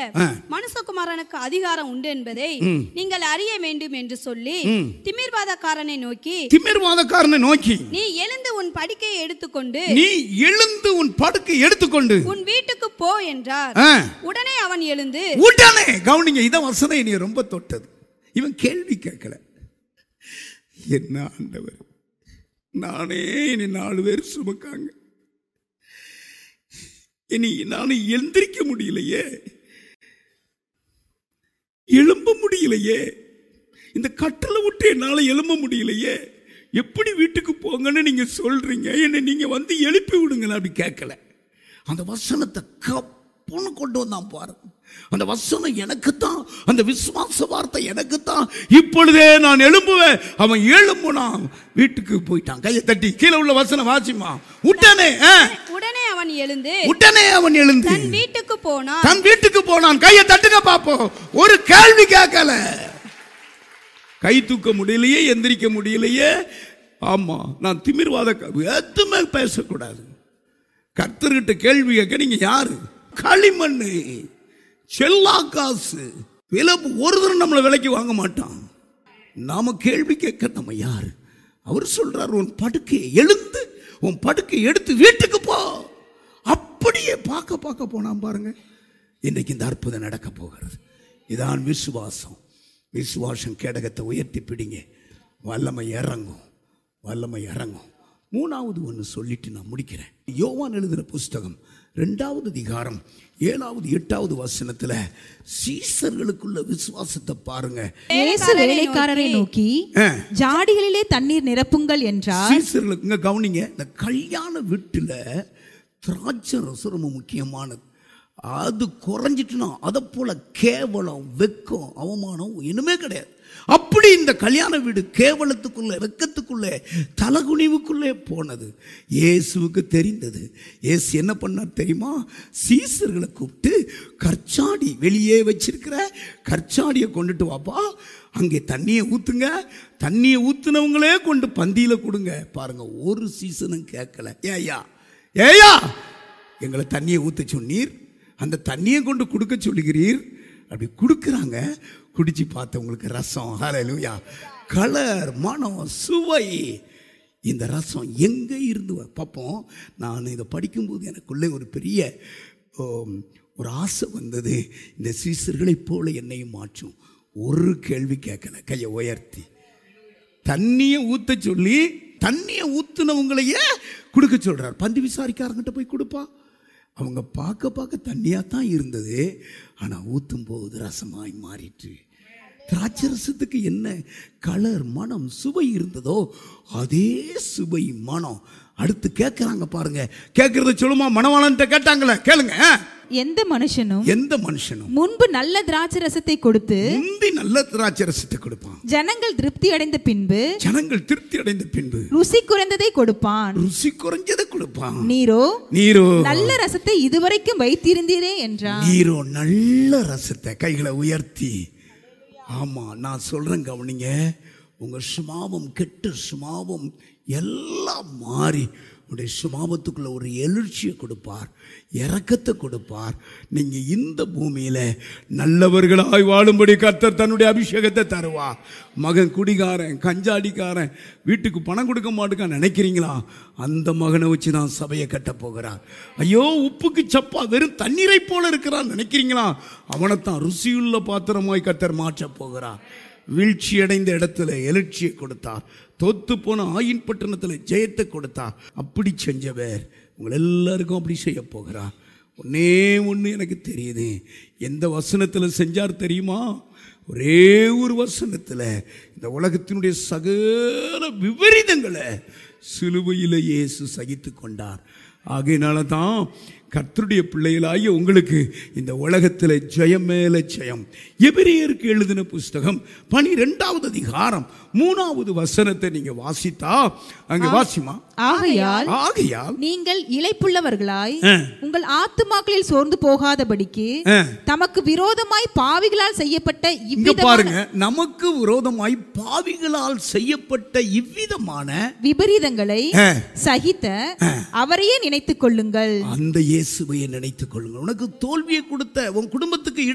ஆ. மனுஷகுமாரனுக்கு அதிகாரம் உண்டு என்பதை நீங்கள் அறிய வேண்டும் என்று சொல்லி திமிர்வாதக்காரனை நோக்கி திமிர்வாதக்காரனை நோக்கி நீ எழுந்து உன் படிக்கையை எடுத்துக்கொண்டு நீ எழுந்து உன் படுக்கை எடுத்துக்கொண்டு உன் வீட்டுக்கு போ என்றார் ஆ, உடனே அவன் எழுந்து உடனே கவனிங்க இத வசனம் என்னை ரொம்ப தொட்டது இவன் கேள்வி கேட்கல என்ன ஆண்டவர் நானே இனி நாலு பேர் சுமக்காங்க இனி நானும் எந்திரிக்க முடியலையே எழும்ப முடியலையே இந்த கட்டளை விட்டு என்னால எழும்ப முடியலையே எப்படி வீட்டுக்கு போங்கன்னு நீங்க சொல்றீங்க என்னை நீங்க வந்து எழுப்பி விடுங்களேன் அப்படி கேட்கல அந்த வசனத்தை கப்புன்னு கொண்டு வந்தான் பாரு அந்த வசனம் எனக்குத்தான் அந்த விசுவாச வார்த்தை எனக்குத்தான் இப்பொழுதே நான் எழும்புவேன் அவன் எழும்புனான் வீட்டுக்கு போயிட்டான் கையை தட்டி கீழே உள்ள வசனம் வாசிமா உடனே ஆ, உடனே அவன் எழுந்து உடனே அவன் எழுந்து தன் வீட்டுக்கு போனான் தன் வீட்டுக்கு போனான் கையை தட்டுங்க பாப்போம் ஒரு கேள்வி கேட்கல கை தூக்க முடியலையே எந்திரிக்க முடியலையே ஆமா நான் திமிர்வாத க- எதுவுமே பேசக்கூடாது கர்த்தர்கிட்ட கேள்வி கேட்க நீங்க யாரு களிமண்ணு செல்லா காசு விலை ஒரு தரம் நம்மளை விலைக்கு வாங்க மாட்டான் நாம கேள்வி கேட்க நம்ம யாரு அவர் சொல்றார் உன் படுக்கையை எழுந்து உன் படுக்கையை எடுத்து வீட்டுக்கு போ அப்படியே பார்க்க பார்க்க போனான் பாருங்க இன்னைக்கு இந்த அற்புதம் நடக்க போகிறது இதான் விசுவாசம் விசுவாசம் கேடகத்தை உயர்த்தி பிடிங்க வல்லமை இறங்கும் வல்லமை இறங்கும் மூணாவது ஒன்று சொல்லிட்டு நான் முடிக்கிறேன் யோவான் எழுதுகிற புஸ்தகம் ரெண்டாவது அதிகாரம் ஏழாவது எட்டாவது வசனத்துல சீசர்களுக்குள்ள விசுவாசத்தை பாருங்க இயேசு வேலைக்காரரை நோக்கி ஆ. ஜாடிகளிலே தண்ணீர் நிரப்புங்கள் என்றார் சீசர்களுக்குங்க கவனிங்க இந்த கல்யாண வீட்டுல திராட்சை ரசம் ரொம்ப முக்கியமானது அது குறைஞ்சிட்டுனா அதை போல கேவலம் வெக்கம் அவமானம் இனிமே கிடையாது அப்படி இந்த கல்யாண வீடு கேவலத்துக்குள்ள வெக்கத்துக்குள்ளே தலகுனிவுக்குள்ளே போனது இயேசுவுக்கு தெரிந்தது இயேசு என்ன பண்ணார் தெரியுமா சீசர்களை கூப்பிட்டு கற்சாடி வெளியே வச்சிருக்கிற கற்சாடியை கொண்டுட்டு வாப்பா அங்கே தண்ணியை ஊத்துங்க தண்ணியை ஊத்துனவங்களே கொண்டு பந்தியில கொடுங்க பாருங்க ஒரு சீசனும் கேட்கல ஏயா ஏயா எங்களை தண்ணியை ஊத்த சொன்னீர் அந்த தண்ணியை கொண்டு கொடுக்க சொல்லுகிறீர் அப்படி கொடுக்குறாங்க குடிச்சு பார்த்தவங்களுக்கு ரசம் ஹalleluya கலர் மனம் சுவை இந்த ரசம் எங்கே இருந்து வ- பார்ப்போம் நான் இதை படிக்கும்போது எனக்குள்ளே ஒரு பெரிய ஓம், ஒரு ஆசை வந்தது இந்த சீசர்களைப் போல என்னையும் மாற்றும் ஒரு கேள்வி கேட்கல கையை உயர்த்தி தண்ணியை ஊத்த சொல்லி தண்ணியை ஊத்துனவங்களையே கொடுக்க சொல்றார் பந்தி விசாரிக்காரங்கிட்ட போய் கொடுப்பா அவங்க பார்க்க பார்க்க தண்ணியா தான் இருந்தது ஆனா ஊத்தும் போது ரசமாய் மாறிட்டு திராட்சை ரசத்துக்கு என்ன கலர் மனம் சுவை இருந்ததோ அதே சுவை மனம் அடுத்து கேட்கறாங்க பாருங்க கேட்கறத சொல்லுமா மணவாளன்ட்ட கேட்டாங்களே கேளுங்க எந்த மனுஷனும் எந்த மனுஷனும் முன்பு நல்ல திராட்சை ரசத்தை கொடுத்து முந்தி நல்ல திராட்சை ரசத்தை கொடுப்பான் ஜனங்கள் திருப்தி அடைந்த பின்பு ஜனங்கள் திருப்தி அடைந்த பின்பு ருசி குறைந்ததை கொடுப்பான் ருசி குறைஞ்சதை கொடுப்பான் நீரோ நீரோ நல்ல ரசத்தை இதுவரைக்கும் வைத்திருந்தீரே என்றான் நீரோ நல்ல ரசத்தை கைகளை உயர்த்தி ஆமா நான் சொல்றேன் கவனிங்க உங்க சுமாவம் கெட்ட சுமாவம் எல்லாம் மாறி உடைய சுமாவத்துக்குள்ள ஒரு எழுச்சியை கொடுப்பார் இரக்கத்தை கொடுப்பார் நீங்க இந்த பூமியில நல்லவர்களாய் வாழும்படி கர்த்தர் தன்னுடைய அபிஷேகத்தை தருவார் மகன் குடிகாரன் கஞ்சாடிக்காரன் வீட்டுக்கு பணம் கொடுக்க மாட்டேங்க நினைக்கிறீங்களா அந்த மகனை வச்சு தான் சபையை கட்ட போகிறார் ஐயோ உப்புக்கு சப்பா வெறும் தண்ணீரை போல இருக்கிறான் நினைக்கிறீங்களா அவனைத்தான் ருசியுள்ள பாத்திரமாய் கர்த்தர் மாற்றப் போகிறார் வீழ்ச்சி அடைந்த இடத்துல எழுச்சியை கொடுத்தார் தோத்து போன ஆயின் பட்டணத்தில் ஜெயத்தை கொடுத்தார் அப்படி செஞ்சவர் உங்கள் எல்லாருக்கும் அப்படி செய்ய போகிறார் ஒன்னே ஒன்று எனக்கு தெரியுது எந்த வசனத்தில் செஞ்சார் தெரியுமா ஒரே ஒரு வசனத்தில் இந்த உலகத்தினுடைய சகல விபரீதங்களை சிலுவையில் இயேசு சகித்து கொண்டார் ஆகையினால தான் கர்த்தருடைய பிள்ளைகளாகிய உங்களுக்கு இந்த உலகத்தில் ஜெயம் மேல ஜெயம் எபிரேயருக்கு எழுதின புஸ்தகம் பனிரெண்டாவது அதிகாரம் மூணாவது வசனத்தை நீங்க வாசித்தா அங்க வாசிமா ஆகையால் ஆகையால் நீங்கள் இளைப்புள்ளவர்களாய் ஆ. உங்கள் ஆத்துமாக்களில் சோர்ந்து போகாதபடிக்கு ஆ. தமக்கு விரோதமாய் பாவிகளால் செய்யப்பட்ட இங்க இவ்விதமான பாருங்க நமக்கு விரோதமாய் பாவிகளால் செய்யப்பட்ட இவ்விதமான விபரீதங்களை ஆ. சகித்த அவரையே நினைத்துக் கொள்ளுங்கள் அந்த இயேசுவை நினைத்துக் கொள்ளுங்கள் உனக்கு தோல்வியை கொடுத்த உன் குடும்பத்துக்கு